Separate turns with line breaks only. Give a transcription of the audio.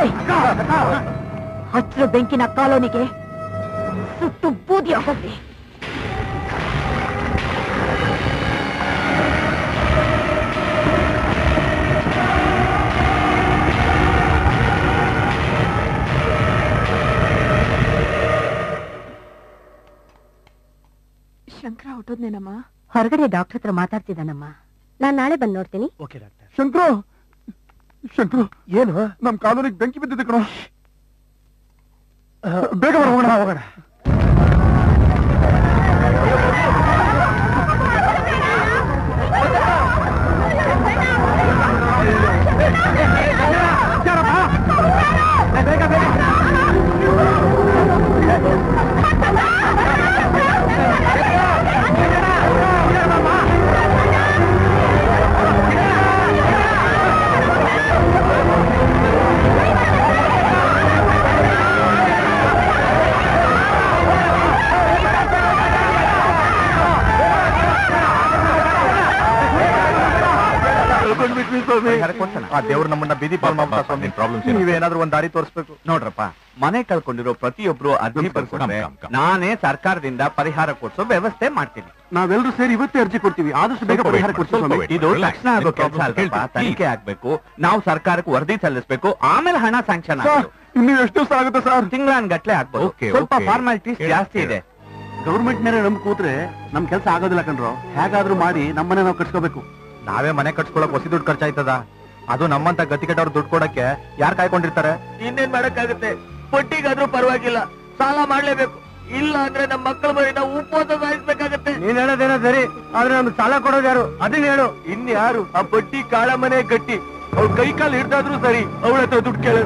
ಹಸಿರು ಬೆಂಕಿನ ಕಾಲೋನಿಗೆ ಸುಟ್ಟು ಬೂದಿ ಹೋಗ್ಲಿ
ಶಂಕರ ಹೊಟ್ಟೋದ್ನೇನಮ್ಮ
ಹೊರಗಡೆ ಡಾಕ್ಟರ್ ಹತ್ರ ಮಾತಾಡ್ತಿದ್ದಾನಮ್ಮ ನಾನ್ ನಾಳೆ ಬಂದ್ ನೋಡ್ತೀನಿ
ಓಕೆ ಡಾಕ್ಟರ್
ಶಂಕರು ಶಂಕರು
ಏನು
ನಮ್ ಕಾಲೋನಿಗೆ ಬೆಂಕಿ ಬಿದ್ದಿದೆ ಕಣೋ ಬೇಗ ಬರ ಹೋಗೋಣ
ಹೋಗೋಣ
ಆ ದೇವ್ರು ನಮ್ಮನ್ನ ಬೀದಿ ಪಾಲ್ ಮಾಡ್ಬಿಟ್ಟ ಸ್ವಾಮಿ
ಪ್ರಾಬ್ಲಮ್ಸ್
ನೀವೇನಾದ್ರೂ ಒಂದ್ ದಾರಿ ತೋರಿಸ್ಬೇಕು
ನೋಡ್ರಪ್ಪ ಮನೆ ಕಳ್ಕೊಂಡಿರೋ ಪ್ರತಿಯೊಬ್ರು ಅರ್ಜಿ ಬರ್ಕೊಂಡ್ರೆ
ಕಮ್, ಕಮ್.
ನಾನೇ ಸರ್ಕಾರದಿಂದ ಪರಿಹಾರ ಕೊಡ್ಸೋ ವ್ಯವಸ್ಥೆ ಮಾಡ್ತೀನಿ
ನಾವೆಲ್ಲರೂ ಸೇರಿ ಇವತ್ತೇ ಅರ್ಜಿ ಕೊಡ್ತೀವಿ ಆದಷ್ಟು ಬೇಗ
ಸ್ವಲ್ಪ
ಪರಿಹಾರ
wait
ಕೊಡ್ತೀವಿ
ಮಾಡಿ,
ಸ್ವಾಮಿ
ಇದು
Relax.
ತಕ್ಷಣ ಆಗೋ
ನಿಮ್
ಕೆಲಸ
problem
ಅಲ್ವಪ್ಪ
ಹೇಳ್ತೀನಿ.
ತನಿಖೆ ಆಗ್ಬೇಕು ನಾವು ಸರ್ಕಾರಕ್ಕೆ ವರದಿ ಸಲ್ಲಿಸಬೇಕು ಆಮೇಲೆ ಹಣ ಸ್ಯಾಂಕ್ಷನ್
ಸರ್,
ಆಗೋದು
ಇನ್ನು ಎಷ್ಟು ದಿವಸ ಆಗುತ್ತೆ ಸರ್
ತಿಂಗಳನ್ಗಟ್ಲೆ ಆಗ್ಬೋದು
Okay,
ಸ್ವಲ್ಪ
okay.
ಫಾರ್ಮಾಲಿಟೀಸ್
ಹೇಳಿ,
ಜಾಸ್ತಿ
ಹೇಳಿ.
ಇದೆ
ಗೌರ್ಮೆಂಟ್ ಮೇಲೆ ನಮ್ ಕೂತ್ರೆ ನಮ್ ಕೆಲಸ ಆಗೋದಿಲ್ಲ ಕಣ್ರು ಹೇಗಾದ್ರೂ ಮಾಡಿ ನಮ್ಮನೆ ನಾವು ಕಟ್ಸ್ಕೋಬೇಕು
ನಾವೇ ಮನೆ ಕಟ್ಸ್ಕೊಳಕ್ ಹೊಸಿ ದುಡ್ಡು ಖರ್ಚಾಯ್ತದ ಅದು ನಮ್ಮಂತ ಗತಿ ಕೆಟ್ಟವ್ರು ದುಡ್ಡು ಕೊಡಕ್ಕೆ ಯಾರು ಕಾಯ್ಕೊಂಡಿರ್ತಾರೆ
ಇನ್ನೇನ್ ಮಾಡಕ್ಕಾಗುತ್ತೆ ಪಟ್ಟಿಗಾದ್ರೂ ಪರವಾಗಿಲ್ಲ ಸಾಲ ಮಾಡ್ಲೇಬೇಕು ಇಲ್ಲ ಅಂದ್ರೆ ನಮ್ಮ ಮಕ್ಕಳ ಮರಿನ ಉಪವಾಸ ಸಾಯಿಸ್ಬೇಕಾಗತ್ತೆ
ನೀನ್ ಹೇಳೋದೇನೋ ಸರಿ ಆದ್ರೆ ನಮ್ಗೆ ಸಾಲ ಕೊಡೋದು ಯಾರು ಅದನ್ನ ಹೇಳು
ಇನ್ಯಾರು ಆ ಪಟ್ಟಿ ಕಾಳ ಮನೆ ಗಟ್ಟಿ ಅವ್ಳ ಕೈ ಕಾಲು ಹಿಡ್ದಾದ್ರೂ ಸರಿ ಅವಳ ಹತ್ರ ದುಡ್ಡು ಕೇಳ